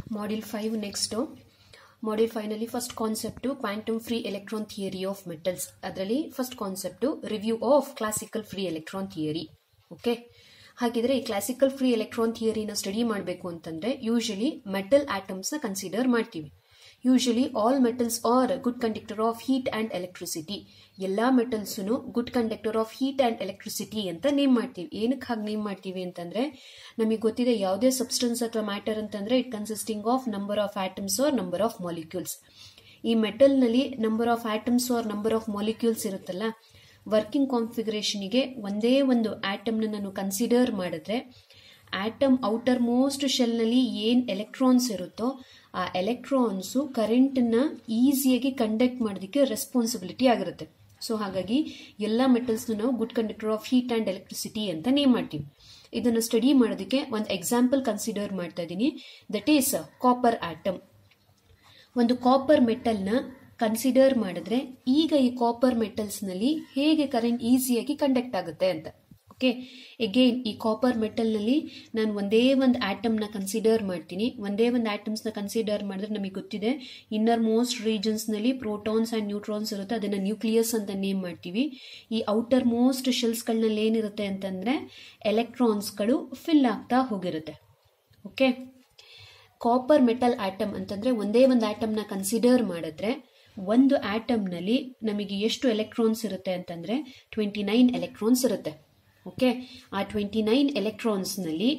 module five next module ಫೈವ್ನಲ್ಲಿ first concept quantum free electron theory of metals ಅದರಲ್ಲಿ first concept review of classical free electron theory okay ಹಾಗಿದ್ರೆ ಈ classical free electron ಥಿಯರಿನ study ಮಾಡಬೇಕು ಅಂತಂದ್ರೆ usually metal ಆಟಮ್ಸ್ನ consider ಮಾಡ್ತೀವಿ usually all metals are good conductor of heat and electricity ಎಲ್ಲ metals good conductor of heat and electricity ಅಂತ name ಮಾಡ್ತೀವಿ ಏನಕ್ಕೆ ಹಾಗೆ ನೇಮ್ ಮಾಡ್ತೀವಿ ಅಂತಂದ್ರೆ ನಮಗೆ ಗೊತ್ತಿದೆ ಯಾವುದೇ ಸಬ್ಸ್ಟೆನ್ಸ್ ಅಥವಾ ಮ್ಯಾಟರ್ ಅಂತಂದ್ರೆ it consisting of number of atoms or number of molecules ಈ ಮೆಟಲ್ನಲ್ಲಿ number of atoms or number of molecules ಇರುತ್ತಲ್ಲ ವರ್ಕಿಂಗ್ ಕಾನ್ಫಿಗರೇಷನ್ಗೆ ಒಂದೇ ಒಂದು ಆಟಮ್ನ ನಾನು ಕನ್ಸಿಡರ್ ಮಾಡಿದ್ರೆ ಆಟಮ್ ಔಟರ್ ಮೋಸ್ಟ್ ಶೆಲ್ನಲ್ಲಿ ಏನು ಎಲೆಕ್ಟ್ರಾನ್ಸ್ ಇರುತ್ತೋ ಆ ಎಲೆಕ್ಟ್ರಾನ್ಸು ಕರೆಂಟನ್ನ ಈಸಿಯಾಗಿ ಕಂಡಕ್ಟ್ ಮಾಡೋದಕ್ಕೆ ರೆಸ್ಪಾನ್ಸಿಬಿಲಿಟಿ ಆಗಿರುತ್ತೆ ಸೊ ಹಾಗಾಗಿ ಎಲ್ಲ ಮೆಟಲ್ಸ್ನ ನಾವು good conductor of heat and electricity ಅಂತ ನೇಮ್ ಮಾಡ್ತೀವಿ ಇದನ್ನು ಸ್ಟಡಿ ಮಾಡೋದಕ್ಕೆ ಒಂದು ಎಕ್ಸಾಂಪಲ್ ಕನ್ಸಿಡರ್ ಮಾಡ್ತಾ ಇದ್ದೀನಿ ದಟ್ ಈಸ್ ಕಾಪರ್ ಆಟಮ್ ಒಂದು ಕಾಪರ್ ಮೆಟಲ್ನ ಕನ್ಸಿಡರ್ ಮಾಡಿದ್ರೆ ಈಗ ಈ ಕಾಪರ್ ಮೆಟಲ್ಸ್ನಲ್ಲಿ ಹೇಗೆ ಕರೆಂಟ್ ಈಸಿಯಾಗಿ ಕಂಡಕ್ಟ್ ಆಗುತ್ತೆ ಅಂತ ಓಕೆ ಎಗೇನ್ ಈ ಕಾಪರ್ ಮೆಟಲ್ನಲ್ಲಿ ನಾನು ಒಂದೇ ಒಂದು ಆಟಮ್ನ ಕನ್ಸಿಡರ್ ಮಾಡ್ತೀನಿ ಒಂದೇ ಒಂದು ಆಟಮ್ಸ್ನ ಕನ್ಸಿಡರ್ ಮಾಡಿದ್ರೆ ನಮಗೆ ಗೊತ್ತಿದೆ ಇನ್ನರ್ ಮೋಸ್ಟ್ ರೀಜನ್ಸ್ನಲ್ಲಿ ಪ್ರೋಟಾನ್ಸ್ ಆ್ಯಂಡ್ ನ್ಯೂಟ್ರಾನ್ಸ್ ಇರುತ್ತೆ ಅದನ್ನು ನ್ಯೂಕ್ಲಿಯಸ್ ಅಂತ ನೇಮ್ ಮಾಡ್ತೀವಿ ಈ ಔಟರ್ ಮೋಸ್ಟ್ ಶೆಲ್ಸ್ಗಳನ್ನಲ್ಲಿ ಏನಿರುತ್ತೆ ಅಂತಂದರೆ ಎಲೆಕ್ಟ್ರಾನ್ಸ್ಗಳು ಫಿಲ್ ಆಗ್ತಾ ಹೋಗಿರುತ್ತೆ ಓಕೆ ಕಾಪರ್ ಮೆಟಲ್ ಆಟಮ್ ಅಂತಂದರೆ ಒಂದೇ ಒಂದು ಆಟಮ್ನ ಕನ್ಸಿಡರ್ ಮಾಡಿದ್ರೆ ಒಂದು ಆಟಮ್ನಲ್ಲಿ ನಮಗೆ ಎಷ್ಟು ಎಲೆಕ್ಟ್ರಾನ್ಸ್ ಇರುತ್ತೆ ಅಂತಂದರೆ ಟ್ವೆಂಟಿ ನೈನ್ ಎಲೆಕ್ಟ್ರಾನ್ಸ್ ಇರುತ್ತೆ ಓಕೆ ಆ ಟ್ವೆಂಟಿ ನೈನ್ ಎಲೆಕ್ಟ್ರಾನ್ಸ್ನಲ್ಲಿ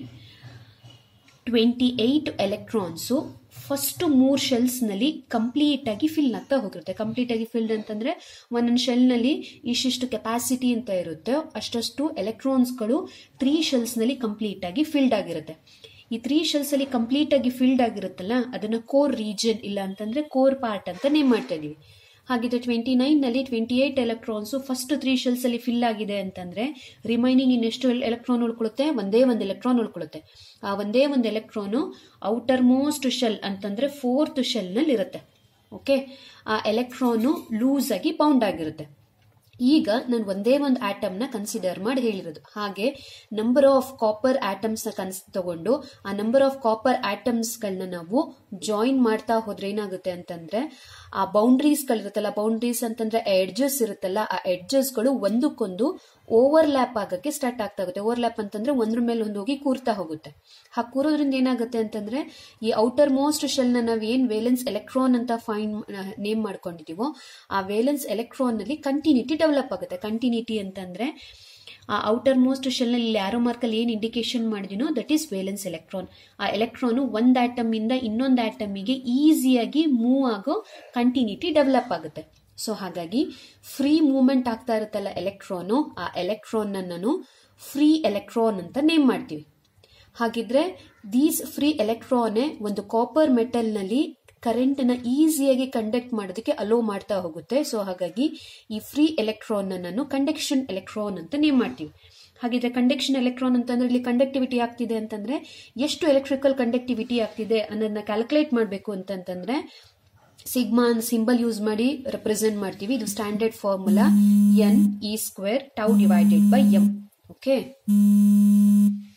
ಟ್ವೆಂಟಿ ಏಯ್ಟ್ ಎಲೆಕ್ಟ್ರಾನ್ಸು ಫಸ್ಟ್ ಮೂರು ಶೆಲ್ಸ್ನಲ್ಲಿ ಕಂಪ್ಲೀಟ್ ಆಗಿ ಫಿಲ್ ಆಗ್ತಾ ಹೋಗಿರುತ್ತೆ ಕಂಪ್ಲೀಟ್ ಆಗಿ ಫಿಲ್ಡ್ ಅಂತಂದ್ರೆ ಒಂದೊಂದು ಶೆಲ್ನಲ್ಲಿ ಇಷ್ಟಿಷ್ಟು ಕೆಪಾಸಿಟಿ ಅಂತ ಇರುತ್ತೆ ಅಷ್ಟಷ್ಟು ಎಲೆಕ್ಟ್ರಾನ್ಸ್ಗಳು ತ್ರೀ ಶೆಲ್ಸ್ನಲ್ಲಿ ಕಂಪ್ಲೀಟ್ ಆಗಿ ಫಿಲ್ಡ್ ಆಗಿರುತ್ತೆ ಈ ತ್ರೀ ಶೆಲ್ಸ್ ಅಲ್ಲಿ ಕಂಪ್ಲೀಟ್ ಆಗಿ ಫಿಲ್ಡ್ ಆಗಿರುತ್ತಲ್ಲ ಅದನ್ನ ಕೋರ್ ರೀಜನ್ ಇಲ್ಲ ಅಂತಂದ್ರೆ ಕೋರ್ ಪಾರ್ಟ್ ಅಂತ ನೇಮ್ ಮಾಡ್ತಾ ಇದೀವಿ ಹಾಗಿದ್ರೆ ಟ್ವೆಂಟಿ ನೈನ್ ನಲ್ಲಿ twenty eight electrons first three shells ಅಲ್ಲಿ ಫಿಲ್ ಆಗಿದೆ ಅಂತಂದ್ರೆ ರಿಮೈನಿಂಗ್ ಇನ್ನೆಷ್ಟು ಎಲೆಕ್ಟ್ರಾನ್ ಉಳ್ಕೊಳ್ಳುತ್ತೆ ಒಂದೇ ಒಂದು ಎಲೆಕ್ಟ್ರಾನ್ ಉಳ್ಕೊಳ್ಳುತ್ತೆ ಆ ಒಂದೇ ಒಂದು ಎಲೆಕ್ಟ್ರಾನು ಔಟರ್ ಮೋಸ್ಟ್ ಶೆಲ್ ಅಂತಂದ್ರೆ ಫೋರ್ತ್ ಶೆಲ್ ನಲ್ಲಿ ಇರುತ್ತೆ ಓಕೆ ಆ ಎಲೆಕ್ಟ್ರಾನು ಲೂಸ್ ಆಗಿ ಬೌಂಡ್ ಆಗಿರುತ್ತೆ ಈಗ ನಾನು ಒಂದೇ ಒಂದು ಆಟಮ್ನ ಕನ್ಸಿಡರ್ ಮಾಡಿ ಹೇಳಿರೋದು ಹಾಗೆ ನಂಬರ್ ಆಫ್ ಕಾಪರ್ ಆಟಮ್ಸ್ನ ಕನ್ಸ್ ತಗೊಂಡು ಆ ನಂಬರ್ ಆಫ್ ಕಾಪರ್ ಆಟಮ್ಸ್ಗಳನ್ನ ನಾವು ಜಾಯಿನ್ ಮಾಡ್ತಾ ಹೋದ್ರೆ ಏನಾಗುತ್ತೆ ಅಂತಂದ್ರೆ ಆ ಬೌಂಡ್ರೀಸ್ಗಳಿರುತ್ತಲ್ಲ ಬೌಂಡ್ರೀಸ್ ಅಂತಂದ್ರೆ ಎಡ್ಜಸ್ ಇರುತ್ತಲ್ಲ ಆ ಎಡ್ಜಸ್ಗಳು ಒಂದಕ್ಕೊಂದು ಓವರ್ಲ್ಯಾಪ್ ಆಗಕ್ಕೆ ಸ್ಟಾರ್ಟ್ ಆಗ್ತಾ ಹೋಗುತ್ತೆ ಓವರ್ಲ್ಯಾಪ್ ಅಂತಂದ್ರೆ ಒಂದ್ರ ಮೇಲೆ ಒಂದು ಹೋಗಿ ಕೂರ್ತಾ ಹೋಗುತ್ತೆ ಹಾಗೆ ಕೂರೋದ್ರಿಂದ ಏನಾಗುತ್ತೆ ಅಂತಂದ್ರೆ ಈ ಔಟರ್ ಮೋಸ್ಟ್ ಶೆಲ್ನ ನಾವು ಏನ್ ವೇಲೆನ್ಸ್ ಎಲೆಕ್ಟ್ರಾನ್ ಅಂತ ಫೈನ್ ನೇಮ್ ಮಾಡ್ಕೊಂಡಿದೀವೋ ಆ ವೇಲೆನ್ಸ್ ಎಲೆಕ್ಟ್ರಾನ್ ನಲ್ಲಿ ಕಂಟಿನ್ಯೂಟಿ ಡೆವಲಪ್ ಆಗುತ್ತೆ ಕಂಟಿನ್ಯೂಟಿ ಅಂತಂದ್ರೆ ಆ ಔಟರ್ ಮೋಸ್ಟ್ ಶೆಲ್ನಲ್ಲಿ ಯಾರೋ ಮಾರ್ಕಲ್ಲಿ ಏನು ಇಂಡಿಕೇಶನ್ ಮಾಡಿದಿನೋ ದಟ್ ಈಸ್ ವೇಲೆನ್ಸ್ ಎಲೆಕ್ಟ್ರಾನ್ ಆ ಎಲೆಕ್ಟ್ರಾನು ಒಂದು ಆಟಮ್ ಇಂದ ಇನ್ನೊಂದು ಆಟಮಿಗೆ ಈಸಿಯಾಗಿ ಮೂವ್ ಆಗೋ ಕಂಟಿನ್ಯೂಟಿ ಡೆವಲಪ್ ಆಗುತ್ತೆ ಸೊ ಹಾಗಾಗಿ ಫ್ರೀ ಮೂವ್ಮೆಂಟ್ ಆಗ್ತಾ ಇರುತ್ತಲ್ಲ ಎಲೆಕ್ಟ್ರಾನು ಆ ಎಲೆಕ್ಟ್ರಾನ್ ನಾನು ಫ್ರೀ ಎಲೆಕ್ಟ್ರಾನ್ ಅಂತ ನೇಮ್ ಮಾಡ್ತೀವಿ ಹಾಗಿದ್ರೆ ದೀಸ್ ಫ್ರೀ ಎಲೆಕ್ಟ್ರಾನೇ ಒಂದು ಕಾಪರ್ ಮೆಟಲ್ನಲ್ಲಿ ಕರೆಂಟನ್ನ ಈಸಿಯಾಗಿ ಕಂಡಕ್ಟ್ ಮಾಡೋದಕ್ಕೆ ಅಲೋ ಮಾಡ್ತಾ ಹೋಗುತ್ತೆ ಸೊ ಹಾಗಾಗಿ ಈ ಫ್ರೀ ಎಲೆಕ್ಟ್ರಾನ್ ನಾನು ಕಂಡಕ್ಷನ್ ಎಲೆಕ್ಟ್ರಾನ್ ಅಂತ ನೇಮ್ ಮಾಡ್ತೀವಿ ಹಾಗಿದ್ರೆ ಕಂಡಕ್ಷನ್ ಎಲೆಕ್ಟ್ರಾನ್ ಅಂತಂದ್ರೆ ಇಲ್ಲಿ ಕಂಡಕ್ಟಿವಿಟಿ ಆಗ್ತಿದೆ ಅಂತಂದ್ರೆ ಎಷ್ಟು ಎಲೆಕ್ಟ್ರಿಕಲ್ ಕಂಡಕ್ಟಿವಿಟಿ ಆಗ್ತಿದೆ ಅನ್ನೋದನ್ನ ಕ್ಯಾಲ್ಕುಲೇಟ್ ಮಾಡಬೇಕು ಅಂತಂತಂದ್ರೆ ಸಿಗ್ಮಾ ಸಿಂಬಲ್ ಯೂಸ್ ಮಾಡಿ ರೆಪ್ರೆಸೆಂಟ್ ಮಾಡ್ತೀವಿ ಇದು standard formula N E square tau divided by M okay